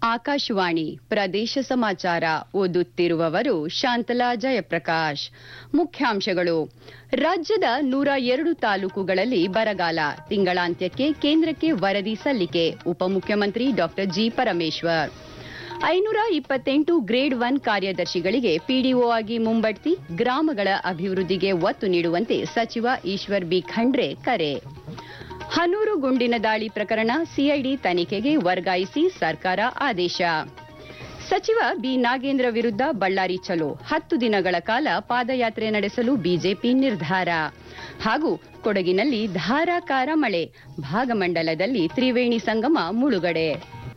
ಆಕಾಶವಾಣಿ ಪ್ರದೇಶ ಸಮಾಚಾರ ಓದುತ್ತಿರುವವರು ಶಾಂತಲಾ ಜಯಪ್ರಕಾಶ್ ಮುಖ್ಯಾಂಶಗಳು ರಾಜ್ಯದ ನೂರ ಎರಡು ತಾಲೂಕುಗಳಲ್ಲಿ ಬರಗಾಲ ತಿಂಗಳಾಂತ್ಯಕ್ಕೆ ಕೇಂದ್ರಕ್ಕೆ ವರದಿ ಸಲ್ಲಿಕೆ ಉಪಮುಖ್ಯಮಂತ್ರಿ ಡಾ ಜಿ ಪರಮೇಶ್ವರ್ ಐನೂರ ಇಪ್ಪತ್ತೆಂಟು ಗ್ರೇಡ್ ಒನ್ ಕಾರ್ಯದರ್ಶಿಗಳಿಗೆ ಪಿಡಿಒ ಆಗಿ ಮುಂಬಡ್ತಿ ಗ್ರಾಮಗಳ ಅಭಿವೃದ್ಧಿಗೆ ಒತ್ತು ನೀಡುವಂತೆ ಸಚಿವ ಈಶ್ವರ್ ಬಿ ಖಂಡ್ರೆ ಕರೆ ಹನೂರು ಗುಂಡಿನ ದಾಳಿ ಪ್ರಕರಣ ಸಿಐಡಿ ತನಿಖೆಗೆ ವರ್ಗಾಯಿಸಿ ಸರ್ಕಾರ ಆದೇಶ ಸಚಿವ ಬಿ ನಾಗೇಂದ್ರ ವಿರುದ್ಧ ಬಳ್ಳಾರಿ ಚಲೋ ಹತ್ತು ದಿನಗಳ ಕಾಲ ಪಾದಯಾತ್ರೆ ನಡೆಸಲು ಬಿಜೆಪಿ ನಿರ್ಧಾರ ಹಾಗೂ ಕೊಡಗಿನಲ್ಲಿ ಧಾರಾಕಾರ ಮಳೆ ಭಾಗಮಂಡಲದಲ್ಲಿ ತ್ರಿವೇಣಿ ಸಂಗಮ ಮುಳುಗಡೆ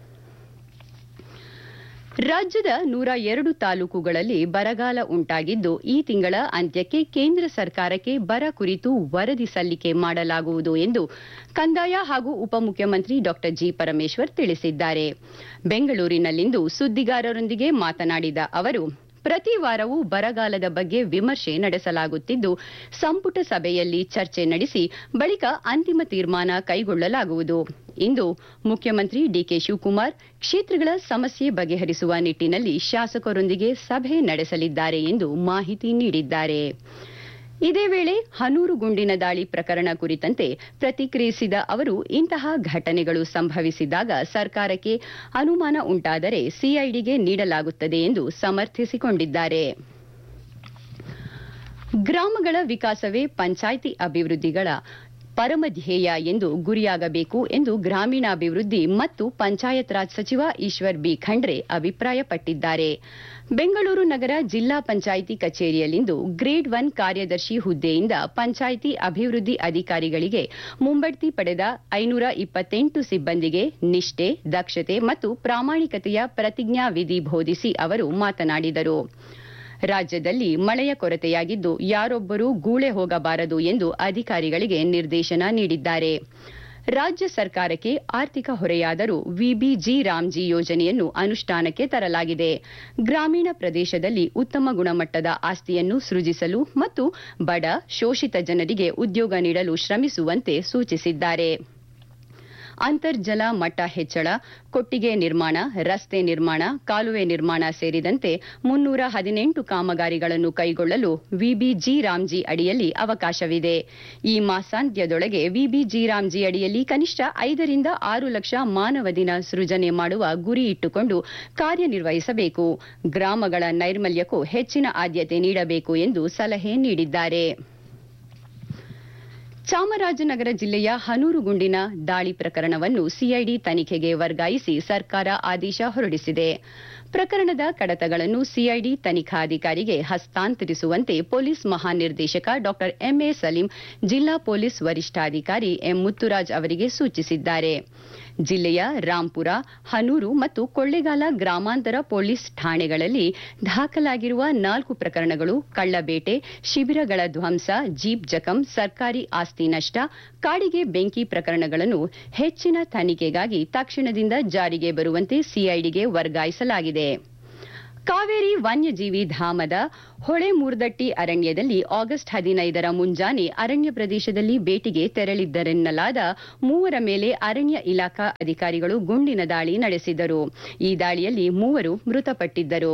ರಾಜ್ಯದ ನೂರ ಎರಡು ತಾಲೂಕುಗಳಲ್ಲಿ ಬರಗಾಲ ಉಂಟಾಗಿದ್ದು ಈ ತಿಂಗಳ ಅಂತ್ಯಕ್ಕೆ ಕೇಂದ್ರ ಸರ್ಕಾರಕ್ಕೆ ಬರ ಕುರಿತು ವರದಿ ಸಲ್ಲಿಕೆ ಮಾಡಲಾಗುವುದು ಎಂದು ಕಂದಾಯ ಹಾಗೂ ಉಪಮುಖ್ಯಮಂತ್ರಿ ಡಾ ಜಿ ಪರಮೇಶ್ವರ್ ತಿಳಿಸಿದ್ದಾರೆ ಬೆಂಗಳೂರಿನಲ್ಲಿಂದು ಸುದ್ದಿಗಾರರೊಂದಿಗೆ ಮಾತನಾಡಿದ ಅವರು ಪ್ರತಿ ವಾರವೂ ಬರಗಾಲದ ಬಗ್ಗೆ ವಿಮರ್ಶೆ ನಡೆಸಲಾಗುತ್ತಿದ್ದು ಸಂಪುಟ ಸಭೆಯಲ್ಲಿ ಚರ್ಚೆ ನಡೆಸಿ ಬಳಿಕ ಅಂತಿಮ ತೀರ್ಮಾನ ಕೈಗೊಳ್ಳಲಾಗುವುದು ಇಂದು ಮುಖ್ಯಮಂತ್ರಿ ಡಿಕೆ ಶಿವಕುಮಾರ್ ಕ್ಷೇತ್ರಗಳ ಸಮಸ್ಯೆ ಬಗೆಹರಿಸುವ ನಿಟ್ಟಿನಲ್ಲಿ ಶಾಸಕರೊಂದಿಗೆ ಸಭೆ ನಡೆಸಲಿದ್ದಾರೆ ಎಂದು ಮಾಹಿತಿ ನೀಡಿದ್ದಾರೆ ಇದೇ ವೇಳೆ ಹನೂರು ಗುಂಡಿನ ದಾಳಿ ಪ್ರಕರಣ ಕುರಿತಂತೆ ಪ್ರತಿಕ್ರಿಯಿಸಿದ ಅವರು ಇಂತಹ ಘಟನೆಗಳು ಸಂಭವಿಸಿದಾಗ ಸರ್ಕಾರಕ್ಕೆ ಅನುಮಾನ ಉಂಟಾದರೆ ಸಿಐಡಿಗೆ ನೀಡಲಾಗುತ್ತದೆ ಎಂದು ಸಮರ್ಥಿಸಿಕೊಂಡಿದ್ದಾರೆ ಗ್ರಾಮಗಳ ವಿಕಾಸವೇ ಪಂಚಾಯಿತಿ ಅಭಿವೃದ್ಧಿಗಳ ಪರಮಧ್ಯೇಯ ಎಂದು ಗುರಿಯಾಗಬೇಕು ಎಂದು ಗ್ರಾಮೀಣಾಭಿವೃದ್ಧಿ ಮತ್ತು ಪಂಚಾಯತ್ ರಾಜ್ ಸಚಿವ ಈಶ್ವರ್ ಬಿ ಖಂಡ್ರೆ ಅಭಿಪ್ರಾಯಪಟ್ಟಿದ್ದಾರೆ ಬೆಂಗಳೂರು ನಗರ ಜಿಲ್ಲಾ ಪಂಚಾಯಿತಿ ಕಚೇರಿಯಲ್ಲಿಂದು ಗ್ರೇಡ್ ಒನ್ ಕಾರ್ಯದರ್ಶಿ ಹುದ್ದೆಯಿಂದ ಪಂಚಾಯಿತಿ ಅಭಿವೃದ್ಧಿ ಅಧಿಕಾರಿಗಳಿಗೆ ಮುಂಬಡ್ತಿ ಪಡೆದ ಐನೂರ ಇಪ್ಪತ್ತೆಂಟು ಸಿಬ್ಬಂದಿಗೆ ನಿಷ್ಠೆ ದಕ್ಷತೆ ಮತ್ತು ಪ್ರಾಮಾಣಿಕತೆಯ ಪ್ರತಿಜ್ಞಾ ವಿಧಿ ಬೋಧಿಸಿ ಅವರು ಮಾತನಾಡಿದರು ರಾಜ್ಯದಲ್ಲಿ ಮಳೆಯ ಕೊರತೆಯಾಗಿದ್ದು ಯಾರೊಬ್ಬರೂ ಗೂಳೆ ಹೋಗಬಾರದು ಎಂದು ಅಧಿಕಾರಿಗಳಿಗೆ ನಿರ್ದೇಶನ ನೀಡಿದ್ದಾರೆ ರಾಜ್ಯ ಸರ್ಕಾರಕ್ಕೆ ಆರ್ಥಿಕ ಹೊರೆಯಾದರೂ ವಿಬಿಜಿ ರಾಮ್ಜಿ ಯೋಜನೆಯನ್ನು ಅನುಷ್ಠಾನಕ್ಕೆ ತರಲಾಗಿದೆ ಗ್ರಾಮೀಣ ಪ್ರದೇಶದಲ್ಲಿ ಉತ್ತಮ ಗುಣಮಟ್ಟದ ಆಸ್ತಿಯನ್ನು ಸೃಜಿಸಲು ಮತ್ತು ಬಡ ಶೋಷಿತ ಜನರಿಗೆ ಉದ್ಯೋಗ ನೀಡಲು ಶ್ರಮಿಸುವಂತೆ ಸೂಚಿಸಿದ್ದಾರೆ ಅಂತರ್ಜಲ ಮಟ್ಟ ಹೆಚ್ಚಳ ಕೊಟ್ಟಿಗೆ ನಿರ್ಮಾಣ ರಸ್ತೆ ನಿರ್ಮಾಣ ಕಾಲುವೆ ನಿರ್ಮಾಣ ಸೇರಿದಂತೆ ಮುನ್ನೂರ ಹದಿನೆಂಟು ಕಾಮಗಾರಿಗಳನ್ನು ಕೈಗೊಳ್ಳಲು ವಿಬಿಜಿ ರಾಮ್ಜಿ ಅಡಿಯಲ್ಲಿ ಅವಕಾಶವಿದೆ ಈ ಮಾಸಾಂತ್ಯದೊಳಗೆ ವಿಬಿಜಿ ರಾಮ್ಜಿ ಅಡಿಯಲ್ಲಿ ಕನಿಷ್ಠ ಐದರಿಂದ ಆರು ಲಕ್ಷ ಮಾನವ ದಿನ ಸೃಜನೆ ಮಾಡುವ ಗುರಿ ಇಟ್ಟುಕೊಂಡು ಕಾರ್ಯನಿರ್ವಹಿಸಬೇಕು ಗ್ರಾಮಗಳ ನೈರ್ಮಲ್ಯಕ್ಕೂ ಹೆಚ್ಚಿನ ಆದ್ಯತೆ ನೀಡಬೇಕು ಎಂದು ಸಲಹೆ ನೀಡಿದ್ದಾರೆ ಚಾಮರಾಜನಗರ ಜಿಲ್ಲೆಯ ಹನೂರು ಗುಂಡಿನ ದಾಳಿ ಪ್ರಕರಣವನ್ನು ಸಿಐಡಿ ತನಿಖೆಗೆ ವರ್ಗಾಯಿಸಿ ಸರ್ಕಾರ ಆದೇಶ ಹೊರಡಿಸಿದೆ ಪ್ರಕರಣದ ಕಡತಗಳನ್ನು ಸಿಐಡಿ ತನಿಖಾಧಿಕಾರಿಗೆ ಹಸ್ತಾಂತರಿಸುವಂತೆ ಪೊಲೀಸ್ ಮಹಾನಿರ್ದೇಶಕ ಡಾ ಎಂಎ ಸಲೀಂ ಜಿಲ್ಲಾ ಪೊಲೀಸ್ ವರಿಷ್ಠಾಧಿಕಾರಿ ಎಂ ಮುತ್ತುರಾಜ್ ಅವರಿಗೆ ಸೂಚಿಸಿದ್ದಾರೆ ಜಿಲ್ಲೆಯ ರಾಂಪುರ ಹನೂರು ಮತ್ತು ಕೊಳ್ಳೇಗಾಲ ಗ್ರಾಮಾಂತರ ಪೊಲೀಸ್ ಠಾಣೆಗಳಲ್ಲಿ ದಾಖಲಾಗಿರುವ ನಾಲ್ಕು ಪ್ರಕರಣಗಳು ಕಳ್ಳಬೇಟೆ ಶಿಬಿರಗಳ ಧ್ವಂಸ ಜೀಪ್ ಜಖಂ ಸರ್ಕಾರಿ ಆಸ್ತಿ ನಷ್ಟ ಕಾಡಿಗೆ ಬೆಂಕಿ ಪ್ರಕರಣಗಳನ್ನು ಹೆಚ್ಚಿನ ತನಿಖೆಗಾಗಿ ತಕ್ಷಣದಿಂದ ಜಾರಿಗೆ ಬರುವಂತೆ ಸಿಐಡಿಗೆ ವರ್ಗಾಯಿಸಲಾಗಿದೆ ಕಾವೇರಿ ವನ್ಯಜೀವಿ ಧಾಮದ ಹೊಳೆಮೂರ್ದಟ್ಟಿ ಅರಣ್ಯದಲ್ಲಿ ಆಗಸ್ಟ್ ಹದಿನೈದರ ಮುಂಜಾನೆ ಅರಣ್ಯ ಪ್ರದೇಶದಲ್ಲಿ ಭೇಟಿಗೆ ತೆರಳಿದ್ದರೆನ್ನಲಾದ ಮೂವರ ಮೇಲೆ ಅರಣ್ಯ ಇಲಾಖಾ ಅಧಿಕಾರಿಗಳು ಗುಂಡಿನ ದಾಳಿ ನಡೆಸಿದರು ಈ ದಾಳಿಯಲ್ಲಿ ಮೂವರು ಮೃತಪಟ್ಟಿದ್ದರು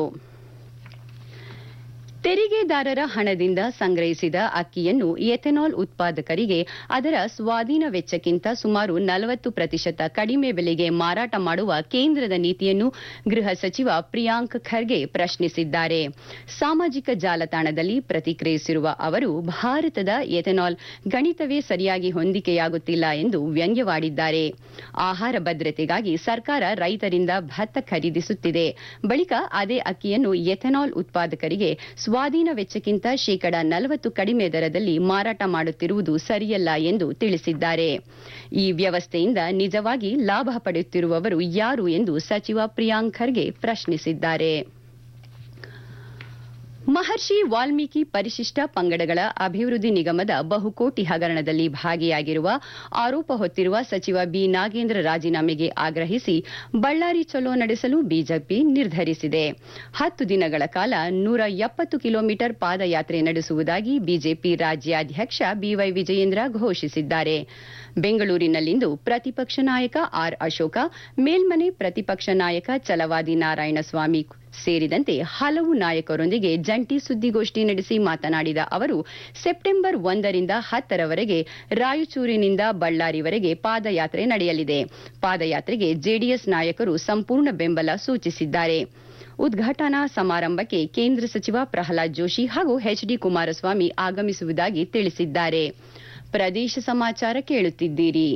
ತೆರಿಗೆದಾರರ ಹಣದಿಂದ ಸಂಗ್ರಹಿಸಿದ ಅಕ್ಕಿಯನ್ನು ಎಥೆನಾಲ್ ಉತ್ಪಾದಕರಿಗೆ ಅದರ ಸ್ವಾಧೀನ ವೆಚ್ಚಕ್ಕಿಂತ ಸುಮಾರು ನಲವತ್ತು ಪ್ರತಿಶತ ಕಡಿಮೆ ಬೆಲೆಗೆ ಮಾರಾಟ ಮಾಡುವ ಕೇಂದ್ರದ ನೀತಿಯನ್ನು ಗೃಹ ಸಚಿವ ಪ್ರಿಯಾಂಕ್ ಖರ್ಗೆ ಪ್ರಶ್ನಿಸಿದ್ದಾರೆ ಸಾಮಾಜಿಕ ಜಾಲತಾಣದಲ್ಲಿ ಪ್ರತಿಕ್ರಿಯಿಸಿರುವ ಅವರು ಭಾರತದ ಎಥೆನಾಲ್ ಗಣಿತವೇ ಸರಿಯಾಗಿ ಹೊಂದಿಕೆಯಾಗುತ್ತಿಲ್ಲ ಎಂದು ವ್ಯಂಗ್ಯವಾಡಿದ್ದಾರೆ ಆಹಾರ ಭದ್ರತೆಗಾಗಿ ಸರ್ಕಾರ ರೈತರಿಂದ ಭತ್ತ ಖರೀದಿಸುತ್ತಿದೆ ಬಳಿಕ ಅದೇ ಅಕ್ಕಿಯನ್ನು ಎಥೆನಾಲ್ ಉತ್ಪಾದಕರಿಗೆ ಸ್ವಾಧೀನ ವೆಚ್ಚಕ್ಕಿಂತ ಶೇಕಡ ನಲವತ್ತು ಕಡಿಮೆ ದರದಲ್ಲಿ ಮಾರಾಟ ಮಾಡುತ್ತಿರುವುದು ಸರಿಯಲ್ಲ ಎಂದು ತಿಳಿಸಿದ್ದಾರೆ ಈ ವ್ಯವಸ್ಥೆಯಿಂದ ನಿಜವಾಗಿ ಲಾಭ ಪಡೆಯುತ್ತಿರುವವರು ಯಾರು ಎಂದು ಸಚಿವ ಪ್ರಿಯಾಂಕ್ ಖರ್ಗೆ ಪ್ರಶ್ನಿಸಿದ್ದಾರೆ ಮಹರ್ಷಿ ವಾಲ್ಮೀಕಿ ಪರಿಶಿಷ್ಟ ಪಂಗಡಗಳ ಅಭಿವೃದ್ಧಿ ನಿಗಮದ ಬಹುಕೋಟಿ ಹಗರಣದಲ್ಲಿ ಭಾಗಿಯಾಗಿರುವ ಆರೋಪ ಹೊತ್ತಿರುವ ಸಚಿವ ಬಿ ನಾಗೇಂದ್ರ ರಾಜೀನಾಮೆಗೆ ಆಗ್ರಹಿಸಿ ಬಳ್ಳಾರಿ ಚಲೋ ನಡೆಸಲು ಬಿಜೆಪಿ ನಿರ್ಧರಿಸಿದೆ ಹತ್ತು ದಿನಗಳ ಕಾಲ ನೂರ ಎಪ್ಪತ್ತು ಕಿಲೋಮೀಟರ್ ಪಾದಯಾತ್ರೆ ನಡೆಸುವುದಾಗಿ ಬಿಜೆಪಿ ರಾಜ್ಯಾಧ್ಯಕ್ಷ ಬಿವೈ ವಿಜಯೇಂದ್ರ ಘೋಷಿಸಿದ್ದಾರೆ ಬೆಂಗಳೂರಿನಲ್ಲಿಂದು ಪ್ರತಿಪಕ್ಷ ನಾಯಕ ಆರ್ ಅಶೋಕ ಮೇಲ್ಮನೆ ಪ್ರತಿಪಕ್ಷ ನಾಯಕ ಚಲವಾದಿ ನಾರಾಯಣಸ್ವಾಮಿ ಸೇರಿದಂತೆ ಹಲವು ನಾಯಕರೊಂದಿಗೆ ಜಂಟಿ ಸುದ್ದಿಗೋಷ್ಠಿ ನಡೆಸಿ ಮಾತನಾಡಿದ ಅವರು ಸೆಪ್ಟೆಂಬರ್ ಒಂದರಿಂದ ಹತ್ತರವರೆಗೆ ರಾಯಚೂರಿನಿಂದ ಬಳ್ಳಾರಿವರೆಗೆ ಪಾದಯಾತ್ರೆ ನಡೆಯಲಿದೆ ಪಾದಯಾತ್ರೆಗೆ ಜೆಡಿಎಸ್ ನಾಯಕರು ಸಂಪೂರ್ಣ ಬೆಂಬಲ ಸೂಚಿಸಿದ್ದಾರೆ ಉದ್ಘಾಟನಾ ಸಮಾರಂಭಕ್ಕೆ ಕೇಂದ್ರ ಸಚಿವ ಪ್ರಹ್ಲಾದ್ ಜೋಶಿ ಹಾಗೂ ಎಚ್ಡಿ ಕುಮಾರಸ್ವಾಮಿ ಆಗಮಿಸುವುದಾಗಿ ತಿಳಿಸಿದ್ದಾರೆ ಪ್ರದೇಶ ಸಮಾಚಾರ ಕೇಳುತ್ತಿದ್ದೀರಿ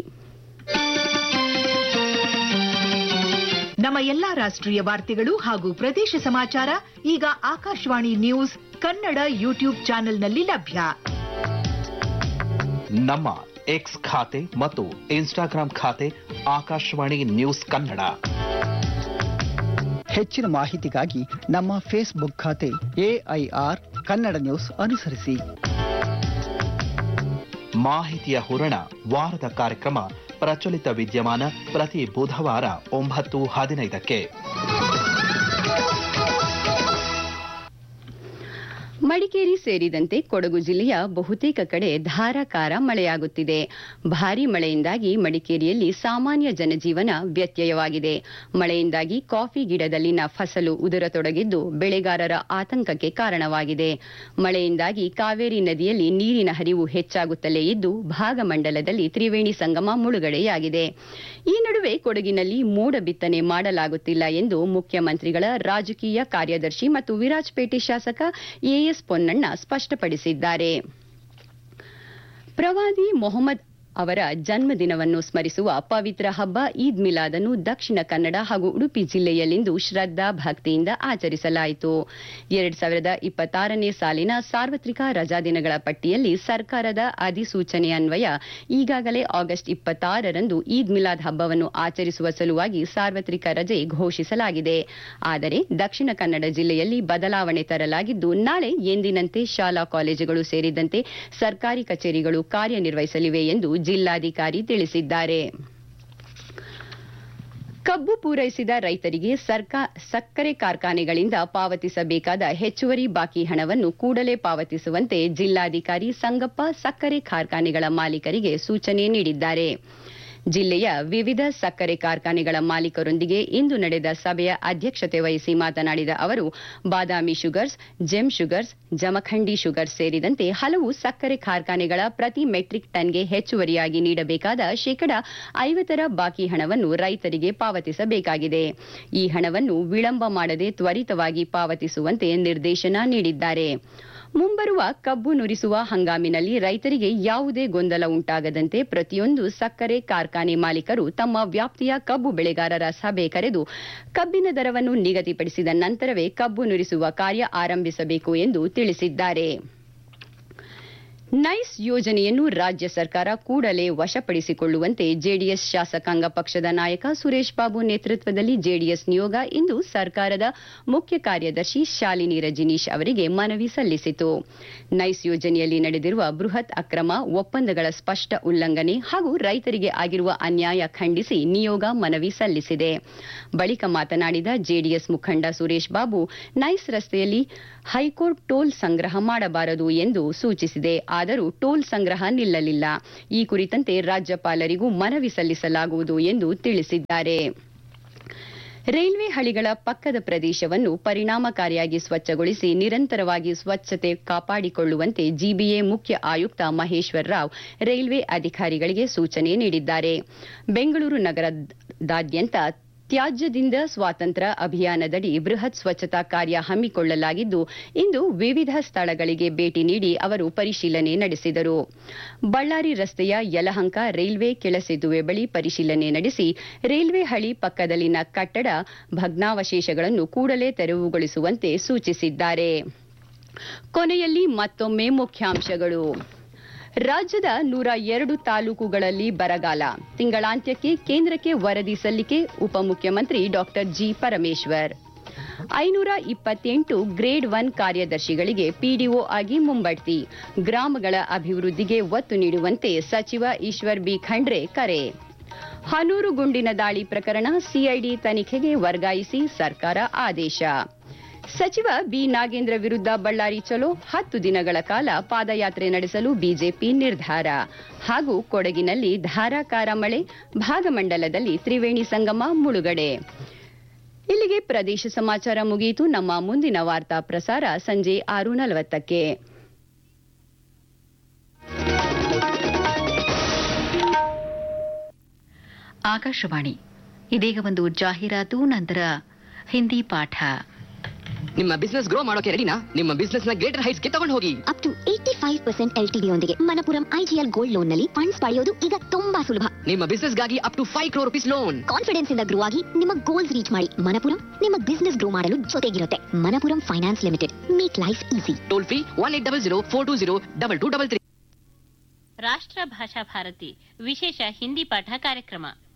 ನಮ್ಮ ಎಲ್ಲಾ ರಾಷ್ಟ್ರೀಯ ವಾರ್ತೆಗಳು ಹಾಗೂ ಪ್ರದೇಶ ಸಮಾಚಾರ ಈಗ ಆಕಾಶವಾಣಿ ನ್ಯೂಸ್ ಕನ್ನಡ ಯೂಟ್ಯೂಬ್ ಚಾನೆಲ್ನಲ್ಲಿ ಲಭ್ಯ ನಮ್ಮ ಎಕ್ಸ್ ಖಾತೆ ಮತ್ತು ಇನ್ಸ್ಟಾಗ್ರಾಂ ಖಾತೆ ಆಕಾಶವಾಣಿ ನ್ಯೂಸ್ ಕನ್ನಡ ಹೆಚ್ಚಿನ ಮಾಹಿತಿಗಾಗಿ ನಮ್ಮ ಫೇಸ್ಬುಕ್ ಖಾತೆ ಎಐಆರ್ ಕನ್ನಡ ನ್ಯೂಸ್ ಅನುಸರಿಸಿ ಮಾಹಿತಿಯ ಹೂರಣ ವಾರದ ಕಾರ್ಯಕ್ರಮ ಪ್ರಚಲಿತ ವಿದ್ಯಮಾನ ಪ್ರತಿ ಬುಧವಾರ ಒಂಬತ್ತು ಹದಿನೈದಕ್ಕೆ ಮಡಿಕೇರಿ ಸೇರಿದಂತೆ ಕೊಡಗು ಜಿಲ್ಲೆಯ ಬಹುತೇಕ ಕಡೆ ಧಾರಾಕಾರ ಮಳೆಯಾಗುತ್ತಿದೆ ಭಾರೀ ಮಳೆಯಿಂದಾಗಿ ಮಡಿಕೇರಿಯಲ್ಲಿ ಸಾಮಾನ್ಯ ಜನಜೀವನ ವ್ಯತ್ಯಯವಾಗಿದೆ ಮಳೆಯಿಂದಾಗಿ ಕಾಫಿ ಗಿಡದಲ್ಲಿನ ಫಸಲು ಉದುರತೊಡಗಿದ್ದು ಬೆಳೆಗಾರರ ಆತಂಕಕ್ಕೆ ಕಾರಣವಾಗಿದೆ ಮಳೆಯಿಂದಾಗಿ ಕಾವೇರಿ ನದಿಯಲ್ಲಿ ನೀರಿನ ಹರಿವು ಹೆಚ್ಚಾಗುತ್ತಲೇ ಇದ್ದು ಭಾಗಮಂಡಲದಲ್ಲಿ ತ್ರಿವೇಣಿ ಸಂಗಮ ಮುಳುಗಡೆಯಾಗಿದೆ ಈ ನಡುವೆ ಕೊಡಗಿನಲ್ಲಿ ಮೋಡ ಬಿತ್ತನೆ ಮಾಡಲಾಗುತ್ತಿಲ್ಲ ಎಂದು ಮುಖ್ಯಮಂತ್ರಿಗಳ ರಾಜಕೀಯ ಕಾರ್ಯದರ್ಶಿ ಮತ್ತು ವಿರಾಜಪೇಟೆ ಶಾಸಕ ಎಎಸ್ ಪೊನ್ನಣ್ಣ ಸ್ಪಷ್ಟಪಡಿಸಿದ್ದಾರೆ ಪ್ರವಾದಿ ಮೊಹಮ್ಮದ್ ಅವರ ಜನ್ಮದಿನವನ್ನು ಸ್ಮರಿಸುವ ಪವಿತ್ರ ಹಬ್ಬ ಈದ್ ಮಿಲಾದನ್ನು ದಕ್ಷಿಣ ಕನ್ನಡ ಹಾಗೂ ಉಡುಪಿ ಜಿಲ್ಲೆಯಲ್ಲಿಂದು ಶ್ರದ್ಧಾ ಭಕ್ತಿಯಿಂದ ಆಚರಿಸಲಾಯಿತು ಎರಡ್ ಸಾವಿರದ ಇಪ್ಪತ್ತಾರನೇ ಸಾಲಿನ ಸಾರ್ವತ್ರಿಕ ರಜಾದಿನಗಳ ಪಟ್ಟಿಯಲ್ಲಿ ಸರ್ಕಾರದ ಅಧಿಸೂಚನೆ ಅನ್ವಯ ಈಗಾಗಲೇ ಆಗಸ್ಟ್ ಇಪ್ಪತ್ತಾರರಂದು ಈದ್ ಮಿಲಾದ್ ಹಬ್ಬವನ್ನು ಆಚರಿಸುವ ಸಲುವಾಗಿ ಸಾರ್ವತ್ರಿಕ ರಜೆ ಘೋಷಿಸಲಾಗಿದೆ ಆದರೆ ದಕ್ಷಿಣ ಕನ್ನಡ ಜಿಲ್ಲೆಯಲ್ಲಿ ಬದಲಾವಣೆ ತರಲಾಗಿದ್ದು ನಾಳೆ ಎಂದಿನಂತೆ ಶಾಲಾ ಕಾಲೇಜುಗಳು ಸೇರಿದಂತೆ ಸರ್ಕಾರಿ ಕಚೇರಿಗಳು ಕಾರ್ಯನಿರ್ವಹಿಸಲಿವೆ ಎಂದು ಜಿಲ್ಲಾಧಿಕಾರಿ ತಿಳಿಸಿದ್ದಾರೆ ಕಬ್ಬು ಪೂರೈಸಿದ ರೈತರಿಗೆ ಸರ್ಕಾ ಸಕ್ಕರೆ ಕಾರ್ಖಾನೆಗಳಿಂದ ಪಾವತಿಸಬೇಕಾದ ಹೆಚ್ಚುವರಿ ಬಾಕಿ ಹಣವನ್ನು ಕೂಡಲೇ ಪಾವತಿಸುವಂತೆ ಜಿಲ್ಲಾಧಿಕಾರಿ ಸಂಗಪ್ಪ ಸಕ್ಕರೆ ಕಾರ್ಖಾನೆಗಳ ಮಾಲೀಕರಿಗೆ ಸೂಚನೆ ನೀಡಿದ್ದಾರೆ ಜಿಲ್ಲೆಯ ವಿವಿಧ ಸಕ್ಕರೆ ಕಾರ್ಖಾನೆಗಳ ಮಾಲೀಕರೊಂದಿಗೆ ಇಂದು ನಡೆದ ಸಭೆಯ ಅಧ್ಯಕ್ಷತೆ ವಹಿಸಿ ಮಾತನಾಡಿದ ಅವರು Badami sugars gem sugars Jamkhandi sugars ಸೇರಿದಂತೆ ಹಲವು ಸಕ್ಕರೆ ಕಾರ್ಖಾನೆಗಳ ಪ್ರತಿ ಮೆಟ್ರಿಕ್ ಟನ್ಗೆ ಹೆಚ್ಚುವರಿಯಾಗಿ ನೀಡಬೇಕಾದ ಶೇಕಡ ಐವತ್ತರ ಬಾಕಿ ಹಣವನ್ನು ರೈತರಿಗೆ ಪಾವತಿಸಬೇಕಾಗಿದೆ ಈ ಹಣವನ್ನು ವಿಳಂಬ ಮಾಡದೆ ತ್ವರಿತವಾಗಿ ಪಾವತಿಸುವಂತೆ ನಿರ್ದೇಶನ ನೀಡಿದ್ದಾರೆ ಮುಂಬರುವ ಕಬ್ಬು ನುರಿಸುವ ಹಂಗಾಮಿನಲ್ಲಿ ರೈತರಿಗೆ ಯಾವುದೇ ಗೊಂದಲ ಉಂಟಾಗದಂತೆ ಪ್ರತಿಯೊಂದು ಸಕ್ಕರೆ ಕಾರ್ಖಾನೆ ಮಾಲೀಕರು ತಮ್ಮ ವ್ಯಾಪ್ತಿಯ ಕಬ್ಬು ಬೆಳೆಗಾರರ ಸಭೆ ಕರೆದು ಕಬ್ಬಿನ ದರವನ್ನು ನಿಗದಿಪಡಿಸಿದ ನಂತರವೇ ಕಬ್ಬು ನುರಿಸುವ ಕಾರ್ಯ ಆರಂಭಿಸಬೇಕು ಎಂದು ತಿಳಿಸಿದ್ದಾರೆ ನೈಸ್ ಯೋಜನೆಯನ್ನು ರಾಜ್ಯ ಸರ್ಕಾರ ಕೂಡಲೇ ವಶಪಡಿಸಿಕೊಳ್ಳುವಂತೆ ಜೆಡಿಎಸ್ ಶಾಸಕಾಂಗ ಪಕ್ಷದ ನಾಯಕ ಸುರೇಶ್ ಬಾಬು ನೇತೃತ್ವದಲ್ಲಿ ಜೆಡಿಎಸ್ ನಿಯೋಗ ಇಂದು ಸರ್ಕಾರದ ಮುಖ್ಯ ಕಾರ್ಯದರ್ಶಿ ಶಾಲಿನಿ ರಜನೀಶ್ ಅವರಿಗೆ ಮನವಿ ಸಲ್ಲಿಸಿತು ನೈಸ್ ಯೋಜನೆಯಲ್ಲಿ ನಡೆದಿರುವ ಬೃಹತ್ ಅಕ್ರಮ ಒಪ್ಪಂದಗಳ ಸ್ಪಷ್ಟ ಉಲ್ಲಂಘನೆ ಹಾಗೂ ರೈತರಿಗೆ ಆಗಿರುವ ಅನ್ಯಾಯ ಖಂಡಿಸಿ ನಿಯೋಗ ಮನವಿ ಸಲ್ಲಿಸಿದೆ ಬಳಿಕ ಮಾತನಾಡಿದ ಜೆಡಿಎಸ್ ಮುಖಂಡ ಸುರೇಶ್ ಬಾಬು ನೈಸ್ ರಸ್ತೆಯಲ್ಲಿ ಹೈಕೋರ್ಟ್ ಟೋಲ್ ಸಂಗ್ರಹ ಮಾಡಬಾರದು ಎಂದು ಸೂಚಿಸಿದೆ ಆದರೂ ಟೋಲ್ ಸಂಗ್ರಹ ನಿಲ್ಲಲಿಲ್ಲ ಈ ಕುರಿತಂತೆ ರಾಜ್ಯಪಾಲರಿಗೂ ಮನವಿ ಸಲ್ಲಿಸಲಾಗುವುದು ಎಂದು ತಿಳಿಸಿದ್ದಾರೆ ರೈಲ್ವೆ ಹಳಿಗಳ ಪಕ್ಕದ ಪ್ರದೇಶವನ್ನು ಪರಿಣಾಮಕಾರಿಯಾಗಿ ಸ್ವಚ್ಛಗೊಳಿಸಿ ನಿರಂತರವಾಗಿ ಸ್ವಚ್ಛತೆ ಕಾಪಾಡಿಕೊಳ್ಳುವಂತೆ ಜಿಬಿಎ ಮುಖ್ಯ ಆಯುಕ್ತ ಮಹೇಶ್ವರ್ ರಾವ್ ರೈಲ್ವೆ ಅಧಿಕಾರಿಗಳಿಗೆ ಸೂಚನೆ ನೀಡಿದ್ದಾರೆ ಬೆಂಗಳೂರು ನಗರದಾದ್ಯಂತ ತ್ಯಾಜ್ಯದಿಂದ ಸ್ವಾತಂತ್ರ್ಯ ಅಭಿಯಾನದಡಿ ಬೃಹತ್ ಸ್ವಚ್ಛತಾ ಕಾರ್ಯ ಹಮ್ಮಿಕೊಳ್ಳಲಾಗಿದ್ದು ಇಂದು ವಿವಿಧ ಸ್ಥಳಗಳಿಗೆ ಭೇಟಿ ನೀಡಿ ಅವರು ಪರಿಶೀಲನೆ ನಡೆಸಿದರು ಬಳ್ಳಾರಿ ರಸ್ತೆಯ ಯಲಹಂಕ ರೈಲ್ವೆ ಕೆಳಸೇತುವೆ ಬಳಿ ಪರಿಶೀಲನೆ ನಡೆಸಿ ರೈಲ್ವೆ ಹಳಿ ಪಕ್ಕದಲ್ಲಿನ ಕಟ್ಟಡ ಭಗ್ನಾವಶೇಷಗಳನ್ನು ಕೂಡಲೇ ತೆರವುಗೊಳಿಸುವಂತೆ ಸೂಚಿಸಿದ್ದಾರೆ ಕೊನೆಯಲ್ಲಿ ಮತ್ತೊಮ್ಮೆ ಮುಖ್ಯಾಂಶಗಳು ರಾಜ್ಯದ ನೂರ ಎರಡು ತಾಲೂಕುಗಳಲ್ಲಿ ಬರಗಾಲ ತಿಂಗಳಾಂತ್ಯಕ್ಕೆ ಕೇಂದ್ರಕ್ಕೆ ವರದಿ ಸಲ್ಲಿಕೆ ಉಪಮುಖ್ಯಮಂತ್ರಿ ಡಾಕ್ಟರ್ ಜಿ ಪರಮೇಶ್ವರ್ ಐನೂರ ಇಪ್ಪತ್ತೆಂಟು ಗ್ರೇಡ್ ಒನ್ ಕಾರ್ಯದರ್ಶಿಗಳಿಗೆ ಪಿಡಿಒ ಆಗಿ ಮುಂಬಡ್ತಿ ಗ್ರಾಮಗಳ ಅಭಿವೃದ್ಧಿಗೆ ಒತ್ತು ನೀಡುವಂತೆ ಸಚಿವ ಈಶ್ವರ್ ಬಿ ಖಂಡ್ರೆ ಕರೆ ಹನೂರು ಗುಂಡಿನ ದಾಳಿ ಪ್ರಕರಣ ಸಿಐಡಿ ತನಿಖೆಗೆ ವರ್ಗಾಯಿಸಿ ಸರ್ಕಾರ ಆದೇಶ ಸಚಿವ ಬಿ ನಾಗೇಂದ್ರ ವಿರುದ್ಧ ಬಳ್ಳಾರಿ ಚಲೋ ಹತ್ತು ದಿನಗಳ ಕಾಲ ಪಾದಯಾತ್ರೆ ನಡೆಸಲು ಬಿಜೆಪಿ ನಿರ್ಧಾರ ಹಾಗೂ ಕೊಡಗಿನಲ್ಲಿ ಧಾರಾಕಾರ ಮಳೆ ಭಾಗಮಂಡಲದಲ್ಲಿ ತ್ರಿವೇಣಿ ಸಂಗಮ ಮುಳುಗಡೆ ಇಲ್ಲಿಗೆ ಪ್ರದೇಶ ಸಮಾಚಾರ ಮುಗಿಯಿತು ನಮ್ಮ ಮುಂದಿನ ವಾರ್ತಾ ಪ್ರಸಾರ ಸಂಜೆ ಆರು ನಲವತ್ತಕ್ಕೆ ಆಕಾಶವಾಣಿ ಇದೀಗ ಒಂದು ಜಾಹೀರಾತು ನಂತರ ಹಿಂದಿ ಪಾಠ ನಿಮ್ಮ ಬಿಸ್ನೆಸ್ ಗ್ರೋ ಮಾಡೋಕೆ ರೆಡಿನಾ ನಿಮ್ಮ ಬಿಸ್ನೆಸ್ ನ ಗ್ರೇಟರ್ ಹೈಟ್ಸ್ ಗೆ ತಗೊಂಡು ಹೋಗಿ up to eighty five percent L T ಯೊಂದಿಗೆ ಮನಪುರಂ ಐಜಿಎಲ್ ಗೋಲ್ಡ್ ಲೋನ್ ನಲ್ಲಿ ಫಂಡ್ಸ್ ಪಡೆಯೋದು ಈಗ ತುಂಬಾ ಸುಲಭ ನಿಮ್ಮ ಬಿಸ್ನೆಸ್ ಗಾಗಿ up to five crore rupees loan confidence ಇಂದ ಗ್ರೋ ಆಗಿ ನಿಮ್ಮ ಗೋಲ್ಸ್ ರೀಚ್ ಮಾಡಿ ಮನಪುರಂ ನಿಮ್ಮ ಬಿಸ್ನೆಸ್ ಗ್ರೋ ಮಾಡಲು ಜೊತೆಗಿರುತ್ತೆ Manappuram finance limited make life easy toll free one eight double zero four two zero double two double three ರಾಷ್ಟ್ರ ಭಾಷಾ ಭಾರತಿ ವಿಶೇಷ ಹಿಂದಿ ಪಾಠ ಕಾರ್ಯಕ್ರಮ